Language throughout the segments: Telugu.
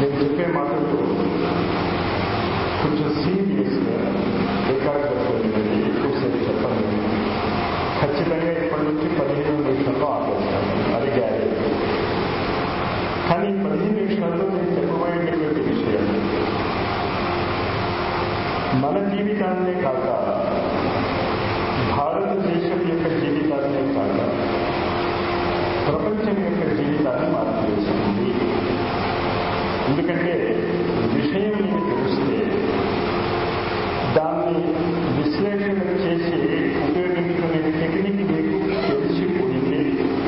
నేను చెప్పే మాటలు కొంచెం సీరియస్గా ఏకాగ్రతతో వినండి ఎక్కువసేపు చెప్పండి ఖచ్చితంగా ఇప్పటి నుంచి పదిహేను నిమిషాల్లో ఆపేస్తాను అది గ్యారెంటీ కానీ ఈ పదిహేను నిమిషాల్లో నేను చెప్పబోయేటటువంటి విషయం మన జీవితాన్నే కాక భారతదేశం యొక్క జీవితాన్నే కాక ప్రపంచం యొక్క జీవితాన్ని మార్చివేస్తుంది ఎందుకంటే విషయం మీకు తెలిస్తే దాన్ని విశ్లేషణ చేసి ఉపయోగించుకునే టెక్నిక్ మీకు తెలిసిపోయింది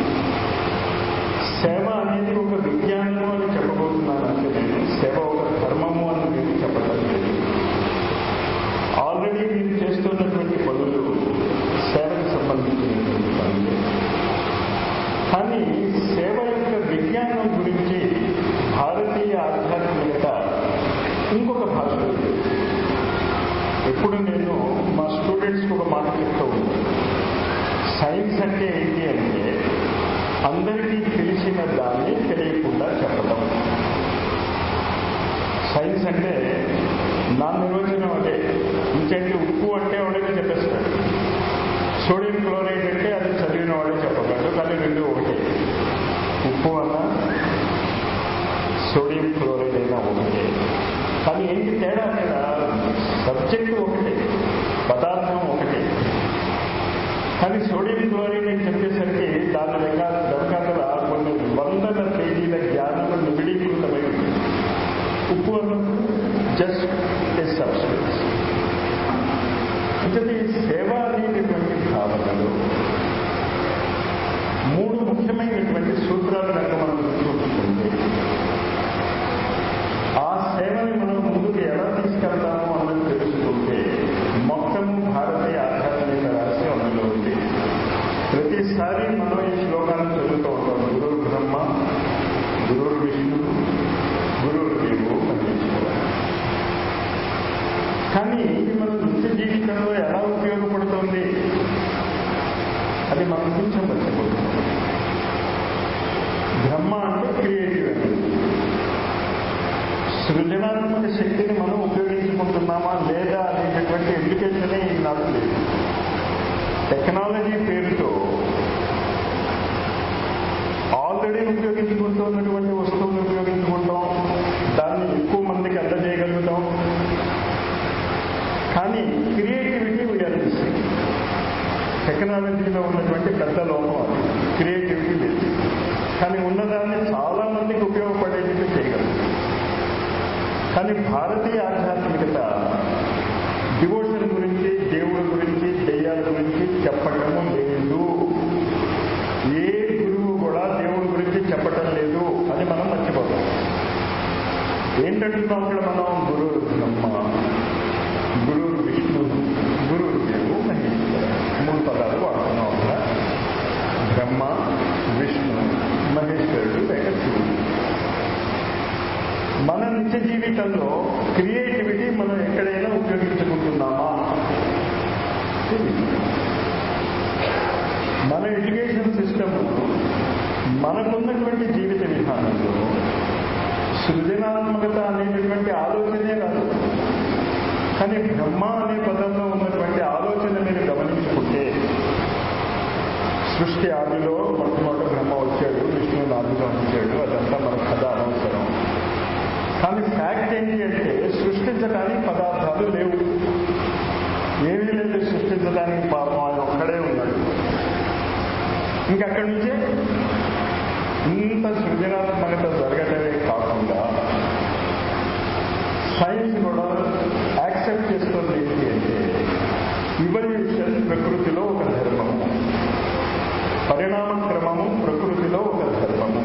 సేవ అనేది ఒక విజ్ఞానము అని చెప్పబోతున్నాను అంటే నేను సేవ ఒక ధర్మము అని నేను చెప్పడం లేదు ఆల్రెడీ మీరు చేస్తున్నటువంటి పనులు సేవకు సంబంధించినటువంటి పనులు కానీ సేవ యొక్క విజ్ఞానం గురించి భారతీయ ఆధ్యాత్మికత ఇంకొక భాషలో లేదు ఎప్పుడు నేను మా స్టూడెంట్స్కి ఒక మాట చెప్తూ ఉంటాను సైన్స్ అంటే ఏంటి అంటే అందరికీ తెలిసిన దాన్ని తెలియకుండా చెప్పడం సైన్స్ అంటే నా నిర్వచనం అదే ఇంకంటే ఉప్పు అంటే వాడికి చెప్పేస్తాడు సోడియం క్లోరైడ్ అంటే అది చదివిన వాడే చెప్పగలడు కానీ రెండు ఒకటే ఉప్పు అన్న సోడియం క్లోరైడ్ అయినా ఒకటే కానీ ఏంటి తేడా అక్కడ సబ్జెక్టు ఒకటే పదార్థం ఒకటే కానీ సోడియం క్లోరైడ్ అని చెప్పేసరికి దాని వెనకాల వెనకాతల కొన్ని వందల పేజీల జ్ఞానం నిబిడీకృతమై ఉంది ఉప్పు అన్నప్పుడు జస్ట్ ఏ సబ్స్టెన్స్ అంటే ఈ సేవ అనేటటువంటి భావనలో మూడు ముఖ్యమైనటువంటి సూత్రాలు కనుక మనం గుర్తుంచుకుంటే ఆ సేవని మనం ముందుకు ఎలా తీసుకెళ్తాము అన్నది తెలుసుకుంటే మొత్తము భారతీయ ఆధ్యాత్మిక రహస్యం అందులో ఉంది ప్రతిసారి మనం ఈ శ్లోకాన్ని చదువుతూ ఉంటాం గురువు బ్రహ్మ గురువు విష్ణు గురువు దేవు మహేశ్వర కానీ ఇది మన నిత్య జీవితంలో ఎలా ఉపయోగపడుతుంది అది మనం కొంచెం మర్చిపోతుంది బ్రహ్మ అంటే క్రియేటివ్ ఎనర్జీ సృజనాత్మక శక్తిని మనం ఉపయోగించుకుంటున్నామా లేదా అనేటటువంటి ఎడ్యుకేషనే ఈనాడు లేదు టెక్నాలజీ పేరుతో ఆల్రెడీ ఉపయోగించుకుంటున్నటువంటి వస్తువులను ఉపయోగించుకుంటాం దాన్ని ఎక్కువ మందికి అందజేయగలుగుతాం కానీ క్రియేటివిటీ వీఆర్ మిస్సింగ్ టెక్నాలజీలో ఉన్నటువంటి పెద్ద లోపం అది క్రియేటివిటీ లేదు కానీ ఉన్నదాన్ని చాలా మందికి ఉపయోగపడేది చేయగలరు కానీ భారతీయ ఆధ్యాత్మికత డివోషన్ గురించి దేవుడి గురించి దెయ్యాల గురించి చెప్పటము లేదు ఏ గురువు కూడా దేవుడి గురించి చెప్పటం లేదు అని మనం మర్చిపోతాం ఏంటంటున్నాం ఇక్కడ మనం గురువు బ్రహ్మ గురువు విష్ణు గురువు దేవు మహేశ్వర మూడు పదాలు వాడుతున్నాం అక్కడ బ్రహ్మ విష్ణు మహేశ్వరుడు లేక శివుడు మన నిత్య జీవితంలో క్రియేటివిటీ మనం ఎక్కడైనా ఉపయోగించుకుంటున్నామా మన ఎడ్యుకేషన్ సిస్టమ్ మనకున్నటువంటి జీవిత విధానంలో సృజనాత్మకత అనేటటువంటి ఆలోచనే రాదు కానీ బ్రహ్మ అనే పదంలో ఉన్నటువంటి ఆలోచన మీరు గమనించుకుంటే సృష్టి ఆదిలో మొట్టమొదటి బ్రహ్మ వచ్చాడు విష్ణువు నాదిలో వచ్చాడు అదంతా మన కథ అనవసరం కానీ ఫ్యాక్ట్ ఏంటి అంటే సృష్టించడానికి పదార్థాలు లేవు ఏమీ లేదు సృష్టించడానికి పాపం ఆయన ఒక్కడే ఉన్నాడు ఇంకక్కడి నుంచే ఇంత సృజనాత్మకత జరగటమే కాకుండా సైన్స్ కూడా యాక్సెప్ట్ చేస్తుంది ఏంటి అంటే ఇవల్యూషన్ ప్రకృతిలో ఒక ధర్మము పరిణామ క్రమము ప్రకృతిలో ఒక ధర్మము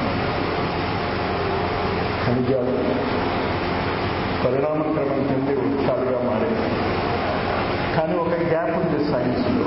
ఖనిజాలు పరిణామ క్రమం చెంది వృక్షాలుగా మారే కానీ ఒక గ్యాప్ ఉంది సైన్స్లో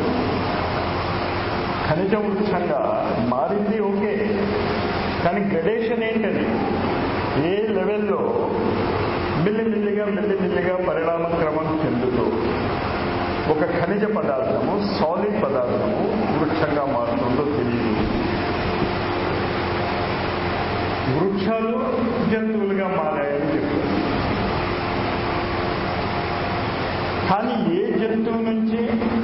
ఖనిజ వృక్షంగా మారింది ఓకే కానీ గ్రడేషన్ ఏంటది ఏ లెవెల్లో మెల్లిమెల్లిగా మెల్లిమెల్లిగా పరిణామ క్రమం చెందుతూ ఒక ఖనిజ పదార్థము సాలిడ్ పదార్థము వృక్షంగా మారుతుందో తెలియదు వృక్షాలు జంతువులుగా మారాయని చెప్పారు కానీ ఏ జంతువు నుంచి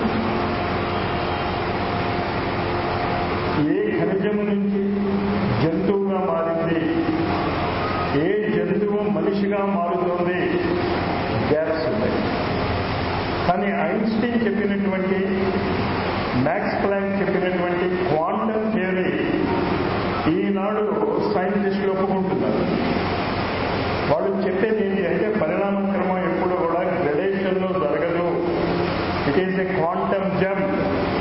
ఏ ఖనిజము నుంచి జంతువుగా మారింది ఏ జంతువు మనిషిగా మారుతోంది గ్యాప్స్ ఉన్నాయి కానీ ఐన్స్టీన్ చెప్పినటువంటి మ్యాక్స్ ప్లాంక్ చెప్పినటువంటి క్వాంటమ్ థియరీ ఈనాడు సైంటిస్టులు ఒప్పుకుంటున్నారు వాళ్ళు చెప్పేది ఏంటి అంటే పరిణామ క్రమం ఎప్పుడు కూడా గ్రడేషన్ లో జరగదు it is a quantum jump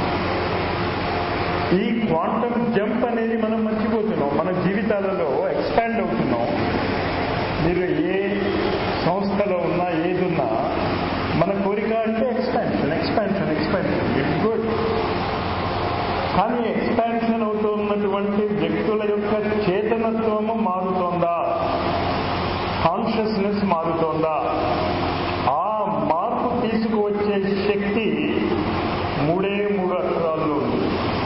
ఈ క్వాంటమ్ జంప్ అనేది మనం మర్చిపోతున్నాం మన జీవితాలలో ఎక్స్పాండ్ అవుతున్నాం మీరు ఏ సంస్థలో ఉన్నా ఏదున్నా మన కోరిక అంటే expansion expansion expansion it's good కానీ ఎక్స్పాన్షన్ అవుతున్నటువంటి వ్యక్తుల యొక్క చేతనత్వము మారుతోందా కాన్షియస్నెస్ మారుతోందా ఆ మార్పు తీసుకువచ్చే శక్తి మూడే మూడు అక్షరాల్లో ఉంది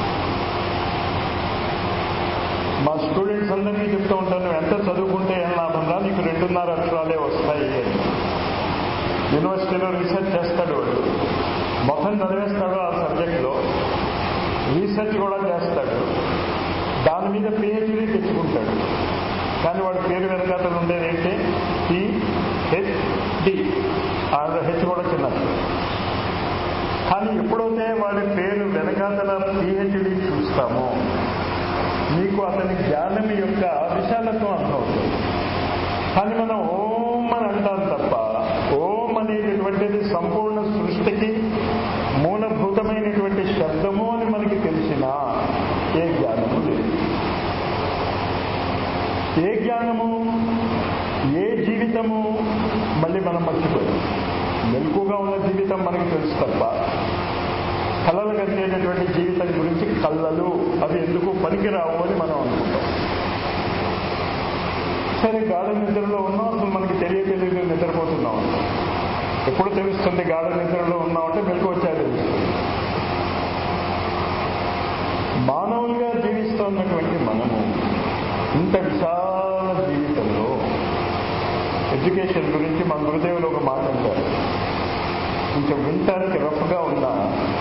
మా స్టూడెంట్స్ అందరికీ చెప్తూ ఉంటాను ఎంత చదువుకుంటే ఏం లాభం రా నీకు రెండున్నర అక్షరాలే వస్తాయి అని యూనివర్సిటీలో రీసెర్చ్ చేస్తాడు వాడు మొత్తం చదివేస్తాడు ఆ సబ్జెక్ట్లో రీసెర్చ్ కూడా చేస్తాడు దాని మీద పిహెచ్డీ తెచ్చుకుంటాడు కానీ వాడి పేరు వెనకాతలు ఉండేది ఏంటి పిహెచ్డి ఆ హెచ్ కూడా చిన్నది కానీ ఎప్పుడైతే వాడి పేరు వెనకాతల పిహెచ్డి చూస్తామో మీకు అతని జ్ఞానం యొక్క విశాలత్వం అర్థమవుతుంది కానీ మనం ఓం అని అంటాం తప్ప ఓం అనేటటువంటిది సంపూర్ణ సృష్టికి మూలభూతమైనటువంటి శబ్దము అని మనకి తెలిసినా ఏ జ్ఞానము లేదు ఏ జ్ఞానము ఏ జీవితము మళ్ళీ మనం మర్చిపోయాం మెలకుగా ఉన్న జీవితం మనకి తెలుసు తప్ప కళలు కట్టేటటువంటి జీవితం గురించి కళ్ళలు అవి ఎందుకు పనికిరావు అని మనం అనుకుంటాం సరే గాఢ నిద్రలో ఉన్నాం అసలు మనకి తెలియ తెలియదు నిద్రపోతున్నాం ఎప్పుడు తెలుస్తుంది గాఢ నిద్రలో ఉన్నామంటే మెలకు వచ్చా తెలుస్తుంది మానవులుగా జీవిస్తున్నటువంటి మనము ఇంత విశాల జీవితంలో ఎడ్యుకేషన్ గురించి మన గురుదేవులు ఒక మాట అంటారు కొంచెం వింటానికి రఫ్గా ఉన్నా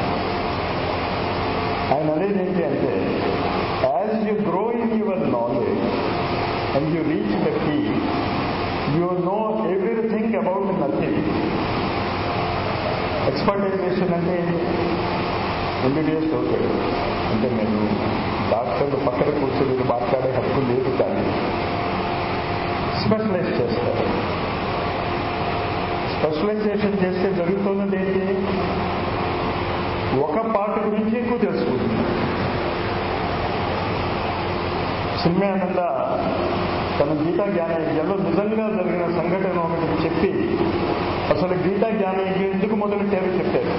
ఆయన అనేది ఏంటి అంటే as you grow in your knowledge and you reach the key you know everything about nothing expertization అంటే ఎంబీబీఎస్ అవుతాడు అంటే నేను డాక్టర్లు పక్కన కూర్చొని మీరు మాట్లాడే హక్కు లేదు కానీ స్పెషలైజ్ చేస్తారు స్పెషలైజేషన్ చేస్తే జరుగుతున్నది ఏంటి ఒక పాట గురించి ఎక్కువ తెలుసుకుంటుంది సిమ్యానంద తన గీతా జ్ఞానయజ్ఞంలో నిజంగా జరిగిన సంఘటన ఒకటి చెప్పి అసలు గీతా జ్ఞానయజ్ఞం ఎందుకు మొదలెట్టారో చెప్పారు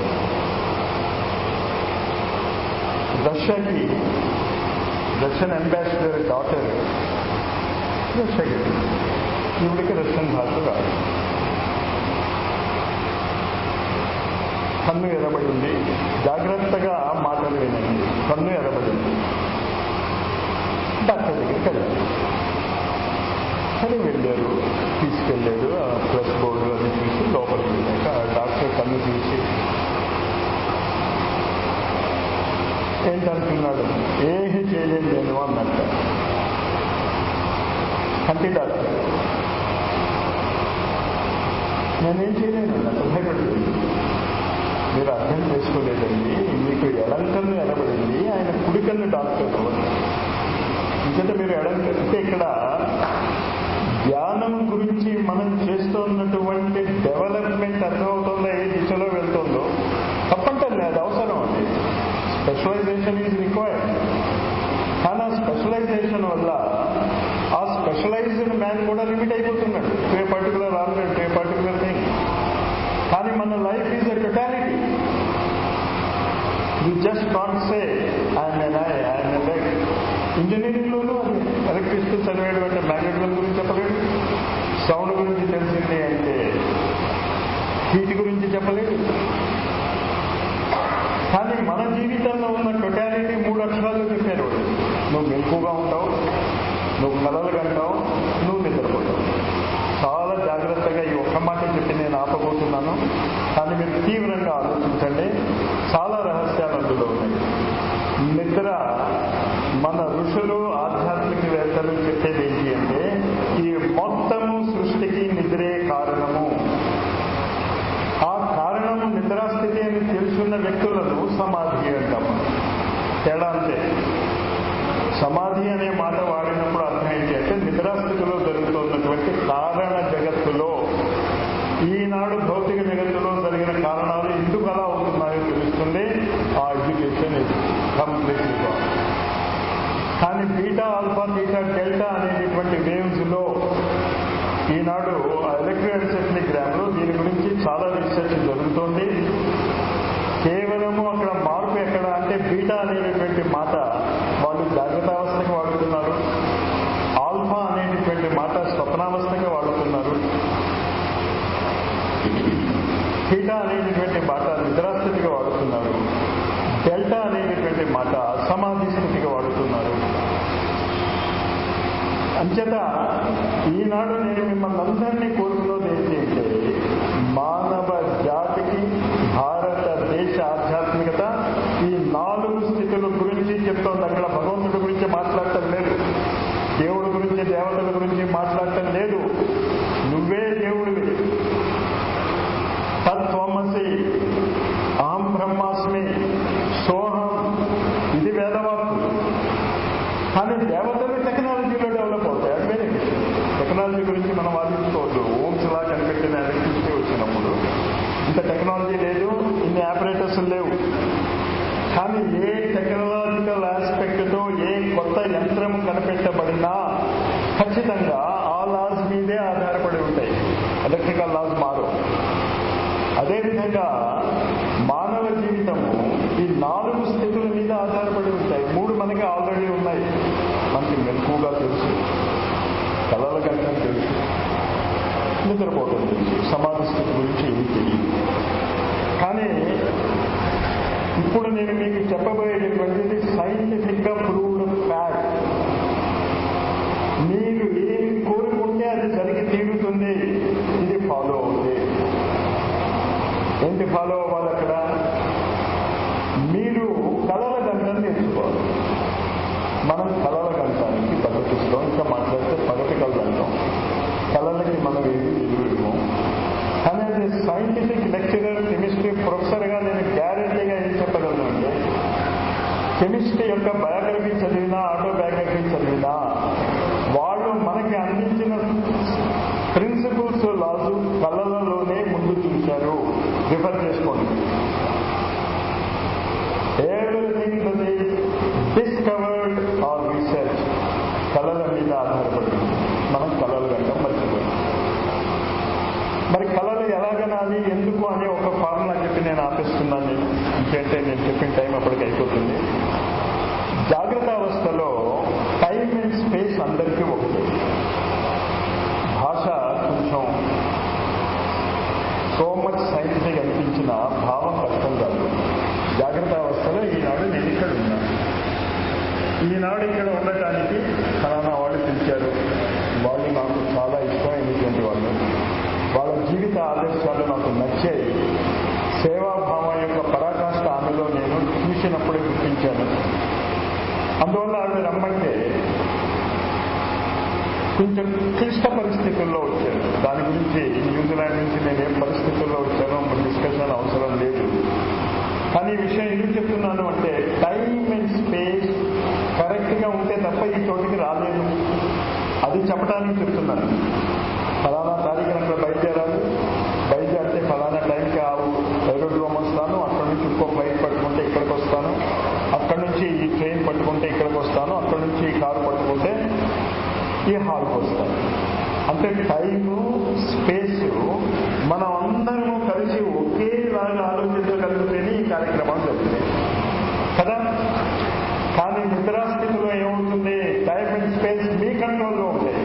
రష్యాకి రష్యన్ అంబాసిడర్ డాటర్ రష్యాకి ఈవిడికి రష్యన్ భాష రాదు కన్ను ఎర్రబడింది జాగ్రత్తగా మాటలు వినండి కన్ను ఎర్రబడింది డాక్టర్ దగ్గరికి వెళ్ళారు సరే వెళ్ళారు తీసుకెళ్ళారు ఆ ప్లస్ బోర్డు అది చూసి లోపలికి వెళ్ళాక ఆ డాక్టర్ కన్ను చూసి ఏంటనుకున్నాడు ఏమి చేయలేదు నేను అన్నట్ట కంటి డాక్టర్ నేనేం చేయలేను అన్నట్టు భయపడుతుంది మీరు అర్థం చేసుకోలేదండి మీకు ఎడంకన్ను ఎడబడింది ఆయన కుడికన్ను డాక్టర్ ఇంకంటే మీరు ఎడం అంటే ఇక్కడ ధ్యానం గురించి మనం చేస్తున్నటువంటి డెవలప్మెంట్ అర్థమవుతుందో ఏ దిశలో వెళ్తుందో తప్పంటే అది అవసరం అండి స్పెషలైజేషన్ ఈజ్ రిక్వైర్డ్ కానీ ఆ స్పెషలైజేషన్ వల్ల ఆ స్పెషలైజ్డ్ మ్యాన్ కూడా లిమిట్ అయిపోతున్నాడు to a particular organ to a particular thing కానీ మన life is a totality you just not say I'm an I I'm an like ఇంజనీరింగ్లోనూ అది ఎలక్ట్రిసిటీ చదివేడు అంటే మ్యాగ్నెటిజం గురించి చెప్పలేడు సౌండ్ గురించి తెలిసింది అంటే హీట్ గురించి చెప్పలేదు కానీ మన జీవితంలో ఉన్న టొటాలిటీ మూడు అక్షరాలు చెప్పారు వాడు. నువ్వు మెలకుగా ఉంటావు నువ్వు కలలు కంటావు నువ్వు నిద్రపోతావు చాలా జాగ్రత్తగా ఈ ఒక్క మాట చెప్పి నేను ఆపబోతున్నాను కానీ మీరు తీవ్రంగా ఆలోచించండి చాలా రహస్యాలు అందులో ఉన్నాయి నిద్ర మన ఋషులు ఆధ్యాత్మికవేత్తలు చెప్పేది ఏంటి అంటే ఈ మొత్తము సృష్టికి నిద్రే కారణము ఆ కారణము నిద్రాస్థితి అని తెలుసున్న వ్యక్తులను సమాధి అంటాము తేడా అంతే సమాధి అనే మాట వాడినప్పుడు అర్థం ఏంటి అంటే నిద్రాస్థితిలో జరుగుతున్నటువంటి కారణ జగత్తులో ఈనాడు భౌతిక జగత్తులో జరిగిన కారణాలు ఎందుకు అలా అవుతున్నాయో తెలుస్తుంది ఆ ఎడ్యుకేషన్ కంప్లీట్లీ కానీ బీటా ఆల్ఫా బీటా డెల్టా అనేటటువంటి వేవ్స్ లో ఈనాడు ఎలక్ట్రోఎన్సెఫ్లిగ్రామ్ లో దీని గురించి చాలా రీసెర్చ్ జరుగుతోంది కేవలము అక్కడ మార్పు ఎక్కడ అంటే బీటా అనేటటువంటి మాట వాళ్ళు జాగ్రత్తావస్థకి వాడుతున్నారు ఆల్ఫా అనేటటువంటి మాట స్వప్నావస్థకి వాడుతున్నారు బీటా అనేటటువంటి మాట నిద్రాస్థితిగా వాడుతున్నారు డెల్టా అనేటటువంటి మాట సమాధి స్థితిగా వాడుతున్నారు అంచేత ఈనాడు నేను మిమ్మల్ని అందరినీ కోరుకున్నది ఏంటి అంటే మానవ జాతికి భారతదేశ ఆధ్యాత్మికత ఈ నాలుగు స్థితుల గురించి చెప్తోంది అక్కడ భగవంతుడి గురించి మాట్లాడటం లేదు దేవుడి గురించి దేవతల గురించి మాట్లాడటం లేదు నువ్వే దేవుడివి తత్వమసి అహం బ్రహ్మాస్మి సోహం ఇది వేదవాక్కు కానీ దేవతలు టెక్నాలజీలో డెవలప్ అవుతాయి అది వేరే విషయం టెక్నాలజీ గురించి మనం వాదించుకోవద్దు ఓమ్స్ లా కనిపెట్టిన ఎలక్ట్రిసిటీ వచ్చినప్పుడు ఇంత టెక్నాలజీ లేదు ఇన్ని ఆపరేటర్స్ లేవు కానీ ఏ టెక్నాలజికల్ ఆస్పెక్ట్ తో ఏ కొత్త యంత్రం కనిపెట్టబడినా ఖచ్చితంగా ఆ లాస్ మీదే ఆధారపడి ఉంటాయి ఎలక్ట్రికల్ లాస్ మారు అదేవిధంగా మానవ జీవితము ఈ నాలుగు స్థితుల మీద ఆధారపడి ఉంటాయి మూడు మనకి ఆల్రెడీ ఉన్నాయి మనకి మెలకుగా తెలుసు కళల కంటే తెలుసు నిద్రపోవడం తెలుసు సమాధి స్థితి గురించి ఏమి తెలియదు కానీ ఇప్పుడు నేను మీకు చెప్పబోయేటటువంటిది సైంటిఫిక్ గా ప్రూవ్డ్ ఫ్యాక్ట్ మీరు ఏమి కోరుకుంటే అది జరిగి తీరుతుంది ఇది ఫాలో అవుతుంది ఏంటి ఫాలో అవ్వాలి అక్కడ మీరు కళల గంటను నేర్చుకోవాలి మనం కళల గంటానికి పద్ధతిస్తాం ఇంకా మాట్లాడితే పగటి కళలు అంటాం కళలకి మనం ఏది విలువ కానీ అది సైంటిఫిక్ లెక్చరర్ కెమిస్ట్రీ ప్రొఫెసర్గా నేను గ్యారెంటీగా ఏం చెప్పగలను అంటే కెమిస్ట్రీ యొక్క బయోగ్రఫీ చదివినా ఆటోబయోగ్రఫీ చదివినా వాళ్ళు మనకి అందించిన ప్రిన్సిపల్స్ లాజు కళలలోనే ముందు చూశారు రిఫర్ చేసుకోండి everything that is discovered or research కళల మీద ఆధారపడి మనం కళలు గంటం మర్చిపోయాం మరి కళలు ఎలాగనాలి ఎందుకు అనే ఒక ఫార్ములా చెప్పి నేను ఆపిస్తున్నాను నేను ఇంకేంటే నేను చెప్పిన టైం అప్పటికి అయిపోతుంది జాగ్రత్త అవస్థలో టైం అండ్ స్పేస్ అందరికీ ఒకటే భాష కొంచెం సో మచ్ సైంటిఫిక్ అనిపించిన భావం కష్టం కాదు జాగ్రత్త అవస్థలో ఈనాడు నేను ఇక్కడ ఉన్నాను ఈనాడు ఇక్కడ ఉండటానికి ఫలానా వాళ్ళు పిలిచారు వాళ్ళు నాకు చాలా ఇష్టమైనటువంటి వాళ్ళు వాళ్ళ జీవిత ఆదర్శాలు నాకు నచ్చాయి సేవాభావం యొక్క పరాకాష్ట ఆమెలో నేను చూసినప్పుడే గుర్తించాను అందువల్ల ఆవిడ రమ్మంటే కొంచెం క్లిష్ట పరిస్థితుల్లో వచ్చాను దాని గురించి న్యూజిలాండ్ నుంచి నేను ఏం పరిస్థితుల్లో వచ్చానో డిస్కషన్ అవసరం లేదు కానీ ఈ విషయం ఎందుకు చెప్తున్నాను అంటే టైం అండ్ స్పేస్ కరెక్ట్ గా ఉంటే తప్ప ఈ చోటికి రాలేదు అది చెప్పడానికి చెప్తున్నాను ఫలానా తారీఖున అక్కడ బయలుదేరాలి బయలుదేరితే ఫలానా టైంకి ఆ ఏరోడ్రోమ్ వస్తాను అక్కడ నుంచి ఇంకో ఫ్లైట్ పట్టుకుంటే ఇక్కడికి వస్తాను అక్కడ నుంచి ఈ ట్రైన్ పట్టుకుంటే ఇక్కడికి వస్తాను అక్కడ నుంచి ఈ కారు పట్టుకుంటే ఈ హాల్కి వస్తాను అంటే టైము స్పేస్ మనం అందరము కలిసి ఒకేలాగా ఆలోచించగలిగితేనే ఈ కార్యక్రమాలు జరుగుతాయి కదా కానీ నిద్రాస్థితిలో ఏమవుతుంది టైం అండ్ స్పేస్ మీ కంట్రోల్లో ఉంటాయి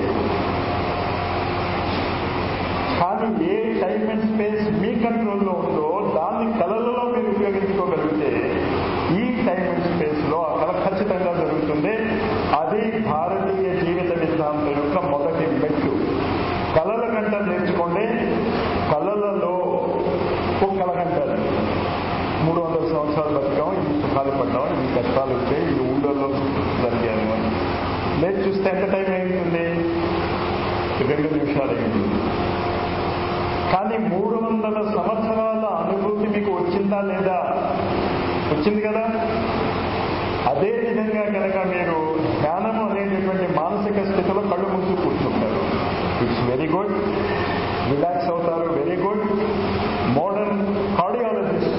కానీ ఏ టైం అండ్ స్పేస్ మీ కంట్రోల్లో ఉందో దాన్ని కళలలో మీరు ఉపయోగించుకోగలిగితే ఈ టైం అండ్ స్పేస్ లో ఆ కళ ఖచ్చితంగా జరుగుతుంది అది భారతీయ జీవిత విధానం గంట నేర్చుకోండి కళలలో ఒక కళగంటారు మూడు వందల సంవత్సరాలు బతికాం ఈ సుఖాలు పడ్డాం ఈ కష్టాలు వచ్చాయి ఈ ఊళ్ళలో జరిగాను అని లేదు చూస్తే ఎంత టైం అయింది రెండు నిమిషాలు అయింది కానీ మూడు వందల సంవత్సరాల అనుభూతి మీకు వచ్చిందా లేదా వచ్చింది కదా అదే విధంగా కనుక మీరు ధ్యానము అనేటటువంటి మానసిక స్థితిలో కళ్ళు ముందు కూర్చుంటారు ఇట్స్ వెరీ గుడ్ రిలాక్స్ అవుతారు very good modern cardiologist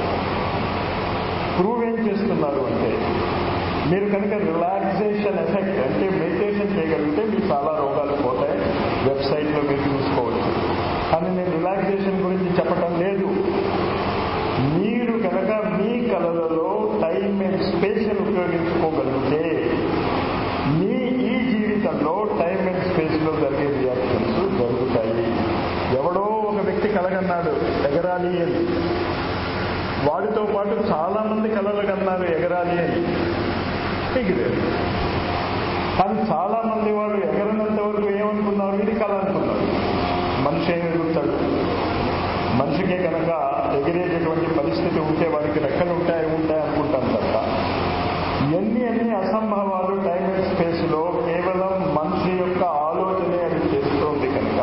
prove ఏం చేస్తున్నారు అంటే మీరు కనుక రిలాక్సేషన్ ఎఫెక్ట్ అంటే మెడిటేషన్ చేయగలిగితే మీకు చాలా రోగాలు పోతాయి వెబ్సైట్లో మీరు చూసుకోవచ్చు కానీ నేను రిలాక్సేషన్ గురించి చెప్పటం లేదు మీరు కనుక మీ కళలలో టైం అండ్ స్పేస్ ఉపయోగించుకోగలిగితే మీ ఈ జీవితంలో టైం అండ్ స్పేస్ లో జరిగే రియాక్షన్స్ జరుగుతాయి ఎవడో ఒక వ్యక్తి కలగన్నాడు ఎగరాలి అని వాడితో పాటు చాలా మంది కలలు కన్నారు ఎగరాలి అని ఎగిరారు కానీ చాలా మంది వాళ్ళు ఎగరనంత వరకు ఏమనుకున్నారు ఇది కళ అనుకున్నారు మనిషి ఏమి ఎగురుతాడు మనిషికే కనుక ఎగిరేటటువంటి పరిస్థితి ఉంటే వాడికి రెక్కలు ఉంటాయి ఉంటాయి అనుకుంటాం తప్ప ఎన్ని ఎన్ని అసంభవాలు టైం అండ్ స్పేస్ లో కేవలం మనిషి యొక్క ఆలోచనే అది చేస్తోంది కనుక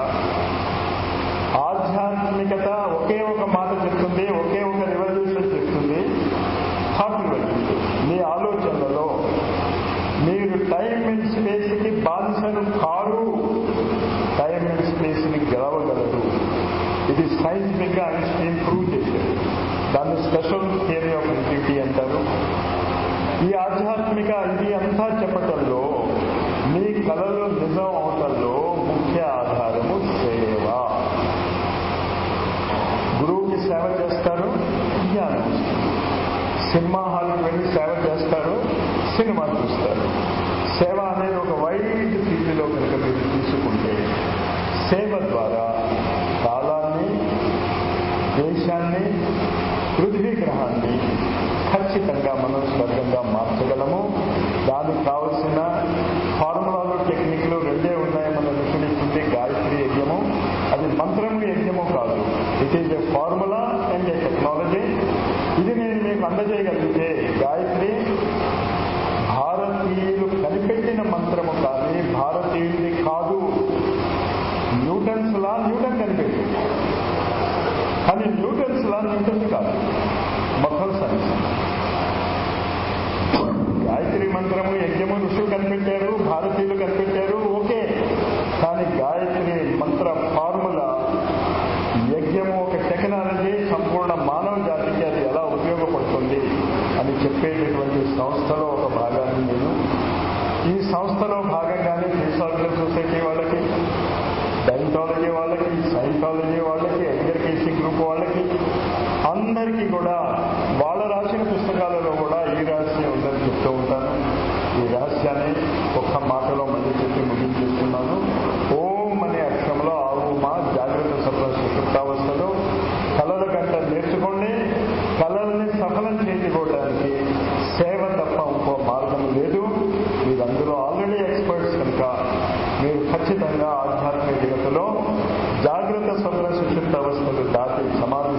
ఆధ్యాత్మికత ఒకే ఒక మాట చెప్తుంది ఒకే ఒక రివల్యూషన్ చెప్తుంది థాట్ రివల్యూషన్ మీ ఆలోచనలలో మీరు టైం అండ్ స్పేస్ కి బానిసలు కారు టైం అండ్ స్పేస్ ని గెలవగలరు ఇది సైంటిఫిక్ గా ఐన్స్టీన్ ప్రూవ్ చేశారు దాన్ని స్పెషల్ థియరీ ఆఫ్ రిలేటివిటీ అంటారు ఈ ఆధ్యాత్మిక ఇది అంతా చెప్పటంలో మీ కళలో నిజం అవటంలో ముఖ్య ఆధారము సేవ గురువుకి సేవ చేస్తారు జ్ఞానం వస్తుంది సినిమా హాల్కి వెళ్ళి సేవ చేస్తారు సినిమా చూస్తారు సేవ అనేది ఒక వైడ్ ఫీల్డ్లో కనుక మీరు తీసుకుంటే సేవ ద్వారా కాలాన్ని దేశాన్ని పృథ్వీ గ్రహాన్ని ఖచ్చితంగా మనం స్వర్గంగా మార్చగలము దానికి కావలసిన ఫార్ములాలు టెక్నిక్లు రెండే ఉన్నాయి మన ఋషుడిచ్చింది గాయత్రి యజ్ఞము అది మంత్రము యజ్ఞము కాదు it is a formula and a technology ఇది నేను మీకు అందజేయగలిగితే గాయత్రి భారతీయులు కనిపెట్టిన మంత్రము కానీ భారతీయుడిది కాదు న్యూటన్స్ లా న్యూటన్ కనిపెట్టింది కానీ న్యూటన్స్ లా న్యూటన్స్ కాదు మొత్తం సైన్స్ గాయత్రి మంత్రము యజ్ఞము ఋషులు కనిపెట్టారు భారతీయులు కనిపెట్టారు ఓకే కానీ గాయత్రి మంత్ర ఫార్ములా యజ్ఞము ఒక టెక్నాలజీ సంపూర్ణ మానవ జాతికి అది ఎలా ఉపయోగపడుతుంది అని చెప్పేటటువంటి సంస్థలో ఒక భాగాన్ని నేను ఈ సంస్థలో భాగంగానే ఫిజిసాలజికల్ సొసైటీ వాళ్ళకి డైంటాలజీ వాళ్ళకి సైకాలజీ వాళ్ళకి ఎడ్గర్కేసీ గ్రూప్ వాళ్ళకి అందరికీ కూడా వాళ్ళ రాసిన పుస్తకాలలో కూడా ఈ రహస్యం ఉందని చెప్తూ ఉంటాను ఈ రహస్యాన్ని ఒక్క మాటలో మళ్ళీ చెప్పి ముగించేస్తున్నాను ఓం అనే అక్షరంలో ఆవు మా జాగ్రత్త సఫల సుషుప్తావస్థలో కళల గంట నేర్చుకోండి కళల్ని సఫలం చేసుకోవడానికి సేవ తప్ప ఇంకో మార్గం లేదు మీరు అందులో ఆల్రెడీ ఎక్స్పర్ట్స్ కనుక మీరు ఖచ్చితంగా ఆధ్యాత్మిక జగత్తులో జాగ్రత్త స్వప్న సుషుప్త అవస్థలు దాటి సమాధి